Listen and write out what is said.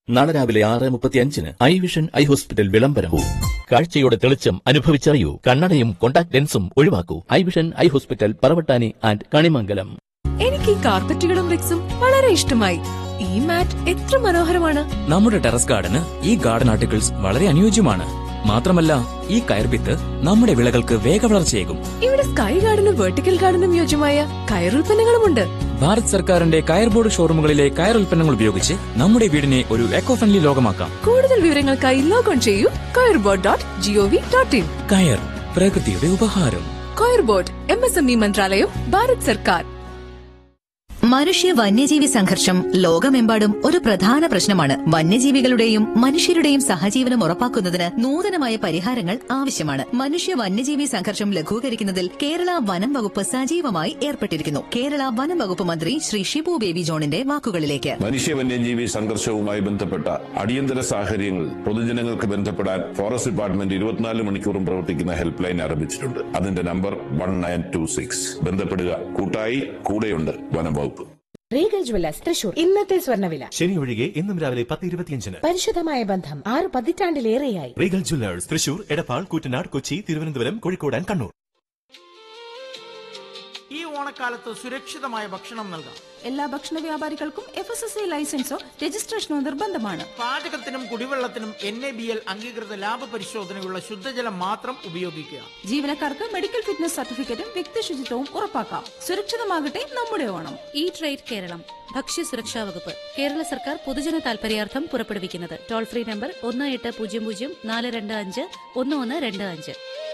നാളെ രാവിലെ ആറ് മുപ്പത്തിയഞ്ചിന് ഐ വിഷൻ ഐ ഹോസ്പിറ്റൽ വിളംബരവും കാഴ്ചയുടെ തെളിച്ചം അനുഭവിച്ചറിയൂ കണ്ണടയും കോണ്ടാക്ട് ലെൻസും ഒഴിവാക്കൂ eye vision eye hospital Paravattani and Kanimangalam എനിക്ക് ഈ കാർപ്പറ്റുകളും റിക്സും വളരെ ഇഷ്ടമായി ഈ മാറ്റ് എത്ര മനോഹരമാണ് നമ്മുടെ ടെറസ് ഗാർഡന് ഈ ഗാർഡൻ ആർട്ടിക്കിൾസ് വളരെ അനുയോജ്യമാണ് മാത്രമല്ല ഈ കയർപിത്ത് നമ്മുടെ വിളകൾക്ക് വേഗവളർച്ചയേകും ഇവിടെ സ്കൈ ഗാർഡനും വെർട്ടിക്കൽ ഗാർഡനും യോജ്യമായ കയറുൽപ്പന്നങ്ങളുമുണ്ട് ഭാരത് സർക്കാരിന്റെ കയർ ബോർഡ് ഷോറൂമുകളിലെ കയർ ഉൽപ്പന്നങ്ങൾ ഉപയോഗിച്ച് നമ്മുടെ വീടിനെ ഒരു എക്കോ ഫ്രണ്ട്ലി ലോകമാക്കാം കൂടുതൽ വിവരങ്ങൾക്കായി ലോഗോൺ ചെയ്യൂ coirboard dot G O V dot in കയർ പ്രകൃതിയുടെ ഉപഹാരം coirboard M S M E മന്ത്രാലയം ഭാരത് സർക്കാർ മനുഷ്യ വന്യജീവി സംഘർഷം ലോകമെമ്പാടും ഒരു പ്രധാന പ്രശ്നമാണ് വന്യജീവികളുടെയും മനുഷ്യരുടെയും സഹജീവനം ഉറപ്പാക്കുന്നതിന് നൂതനമായ പരിഹാരങ്ങൾ ആവശ്യമാണ് മനുഷ്യ വന്യജീവി സംഘർഷം ലഘൂകരിക്കുന്നതിൽ കേരള വനം വകുപ്പ് സജീവമായി ഏർപ്പെട്ടിരിക്കുന്നു കേരള വനം വകുപ്പ് മന്ത്രി ശ്രീ ഷിബു ബേബി ജോണിന്റെ വാക്കുകളിലേക്ക് മനുഷ്യ വന്യജീവി സംഘർഷവുമായി ബന്ധപ്പെട്ട അടിയന്തര സാഹചര്യങ്ങൾ പൊതുജനങ്ങൾക്ക് ബന്ധപ്പെടാൻ ഫോറസ്റ്റ് ഡിപ്പാർട്ട്മെന്റ് ഇരുപത്തിനാല് മണിക്കൂറും പ്രവർത്തിക്കുന്ന ഹെൽപ്പ് ലൈൻ ആരംഭിച്ചിട്ടുണ്ട് അതിന്റെ number one nine two six ബന്ധപ്പെടുക കൂട്ടായി കൂടെയുണ്ട് വനം വകുപ്പ് റീഗൽ ജ്വല്ലേഴ്സ് തൃശൂർ ഇന്നത്തെ സ്വർണ്ണവില ശനി ഒഴികെ ഇന്നും രാവിലെ പത്ത് ഇരുപത്തിയഞ്ചിന് പരിശുദ്ധമായ ബന്ധം ആറ് പതിറ്റാണ്ടിലേറെയായി Regal jewellers Thrissur Edappal Koottanad Kochi Thiruvananthapuram Kozhikode and Kannur ഈ ഓണക്കാലത്ത് സുരക്ഷിതമായ ഭക്ഷണം നൽകാം എല്ലാ ഭക്ഷണ വ്യാപാരികൾക്കും എഫ് എസ് എസ് ഐ ലൈസൻസോ രജിസ്ട്രേഷനോ നിർബന്ധമാണ് പാചകത്തിനും കുടിവെള്ളത്തിനും എൻ എ ബി എൽ അംഗീകൃത ലാഭ പരിശോധനയുള്ള ശുദ്ധജലം മാത്രം ഉപയോഗിക്കുക ജീവനക്കാർക്ക് മെഡിക്കൽ ഫിറ്റ്നസ് സർട്ടിഫിക്കറ്റും വ്യക്തി ശുചിത്വവും ഉറപ്പാക്കാം സുരക്ഷിതമാകട്ടെ നമ്മുടെ ഓണം ഈ ട്രേഡ് കേരളം ഭക്ഷ്യസുരക്ഷാ വകുപ്പ് കേരള സർക്കാർ പൊതുജന താൽപര്യാർത്ഥം പുറപ്പെടുവിക്കുന്നത് ടോൾ ഫ്രീ നമ്പർ ഒന്ന് എട്ട് പൂജ്യം പൂജ്യം നാല് രണ്ട് അഞ്ച് ഒന്ന് ഒന്ന് രണ്ട് അഞ്ച്